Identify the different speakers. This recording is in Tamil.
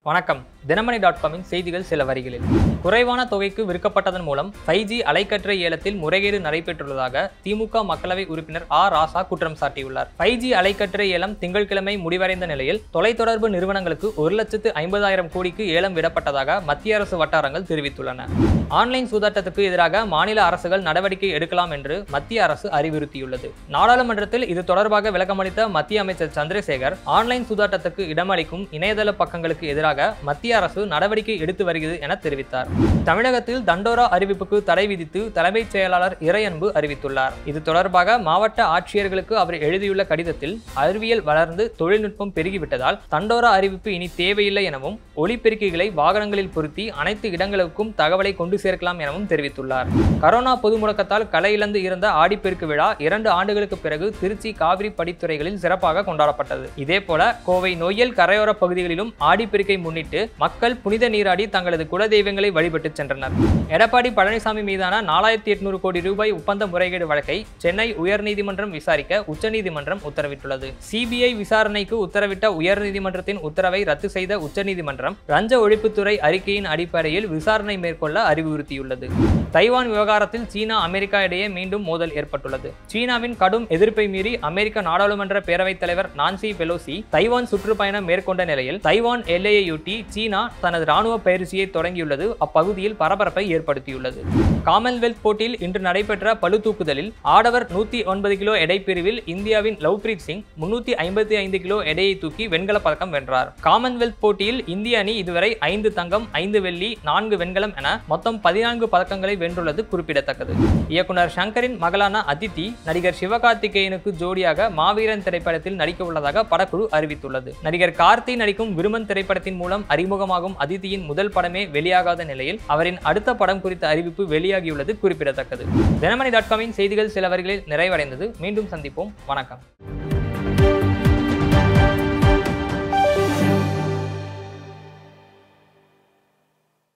Speaker 1: வணக்கம் தினமணி டாட் காமின் செய்திகள் சில வரிகளில் குறைவான தொகைக்கு விற்கப்பட்டதன் மூலம் ஃபைவ் ஜி அலைக்கற்றை ஏலத்தில் முறைகேடு நடைபெற்றுள்ளதாக திமுக மக்களவை உறுப்பினர் ஆ ராசா குற்றம் சாட்டியுள்ளார் ஃபைவ் ஜி அலைக்கற்றை ஏலம் திங்கட்கிழமை முடிவடைந்த நிலையில் தொலைத்தொடர்பு நிறுவனங்களுக்கு ஒரு லட்சத்து ஐம்பதாயிரம் கோடிக்கு ஏலம் விடப்பட்டதாக மத்திய அரசு வட்டாரங்கள் தெரிவித்துள்ளன ஆன்லைன் சூதாட்டத்துக்கு எதிராக மாநில அரசுகள் நடவடிக்கை எடுக்கலாம் என்று மத்திய அரசு அறிவுறுத்தியுள்ளது நாடாளுமன்றத்தில் இது தொடர்பாக விளக்கமளித்த மத்திய அமைச்சர் சந்திரசேகர் ஆன்லைன் சூதாட்டத்துக்கு இடமளிக்கும் இணையதள பக்கங்களுக்கு எதிராக மத்திய அரசு நடவடிக்கை எடுத்து வருகிறது என தெரிவித்தார் தமிழகத்தில் தண்டோரா அறிவிப்புக்கு தடை விதித்து தலைமைச் செயலாளர் இறையன்பு அறிவித்துள்ளார் இது தொடர்பாக மாவட்ட ஆட்சியர்களுக்கு அவர் எழுதியுள்ள கடிதத்தில் அறிவியல் வளர்ந்து தொழில்நுட்பம் பெருகிவிட்டதால் தண்டோரா அறிவிப்பு இனி தேவையில்லை எனவும் ஒலிபெருக்கிகளை வாகனங்களில் பொருத்தி அனைத்து இடங்களுக்கும் தகவலை கொண்டு சேர்க்கலாம் எனவும் தெரிவித்துள்ளார் கரோனா பொது முடக்கத்தால் கலை இழந்து இருந்த ஆடிப்பெருக்கு விழா இரண்டு ஆண்டுகளுக்கு பிறகு திருச்சி காவிரி படித்துறைகளில் சிறப்பாக கொண்டாடப்பட்டது இதேபோல கோவை நொய்யல் கரையோர பகுதிகளிலும் ஆடிப்பெருக்கை முன்னிட்டு மக்கள் புனித நீராடி தங்களது குலதெய்வங்களை வழிபட்டு சென்றனர் எடப்பாடி பழனிசாமி மீதான நாலாயிரத்தி எட்நூறு கோடி ரூபாய் ஒப்பந்த முறைகேடு வழக்கை சென்னை உயர்நீதிமன்றம் விசாரிக்க உச்சநீதிமன்றம் உத்தரவிட்டுள்ளது சிபிஐ விசாரணைக்கு உத்தரவிட்ட உயர்நீதிமன்றத்தின் உத்தரவை ரத்து செய்த உச்சநீதிமன்றம் லஞ்ச ஒழிப்புத்துறை அறிக்கையின் அடிப்படையில் விசாரணை மேற்கொள்ள அறிவுறுத்தியுள்ளது தைவான் விவகாரத்தில் சீனா அமெரிக்கா இடையே மீண்டும் மோதல் ஏற்பட்டுள்ளது சீனாவின் கடும் எதிர்ப்பை மீறி அமெரிக்க நாடாளுமன்ற பேரவைத் தலைவர் நான்சி பெலோசி தைவான் சுற்றுப்பயணம் மேற்கொண்ட நிலையில் தைவான் எல்லையையொட்டி சீனா தனது ராணுவ பயிற்சியை தொடங்கியுள்ளது அப்பகுதியில் பரபரப்பை ஏற்படுத்தியுள்ளது காமன்வெல்த் போட்டியில் இன்று நடைபெற்ற பளுதூக்குதலில் ஆடவர் நூத்தி ஒன்பது கிலோ எடை பிரிவில் இந்தியாவின் லவ்பிரீத் சிங் முன்னூத்தி ஐம்பத்தி ஐந்து கிலோ எடையை தூக்கி வெண்கலப் பதக்கம் வென்றார் காமன்வெல்த் போட்டியில் இந்திய அணி இதுவரை ஐந்து தங்கம் ஐந்து வெள்ளி நான்கு வெண்கலம் என மொத்தம் பதினான்கு பதக்கங்களை வென்றுள்ளது குறிப்பிடத்தக்கது இயக்குனர் சங்கரின் மகளான அதித்தி நடிகர் சிவகார்த்திகேயனுக்கு ஜோடியாக மாவீரன் திரைப்படத்தில் நடிக்க உள்ளதாக படக்குழு அறிவித்துள்ளது நடிகர் கார்த்தி நடிக்கும் விருமன் திரைப்படத்தின் மூலம் அறிமுகமாகும் அதித்தியின் முதல் படமே வெளியாகாத நிலையில் அவரின் அடுத்த படம் குறித்த அறிவிப்பு வெளியாகியுள்ளது குறிப்பிடத்தக்கது தினமணி டாட் காமின் செய்திகள் சில வரிகளில் நிறைவடைந்தது மீண்டும் சந்திப்போம் வணக்கம்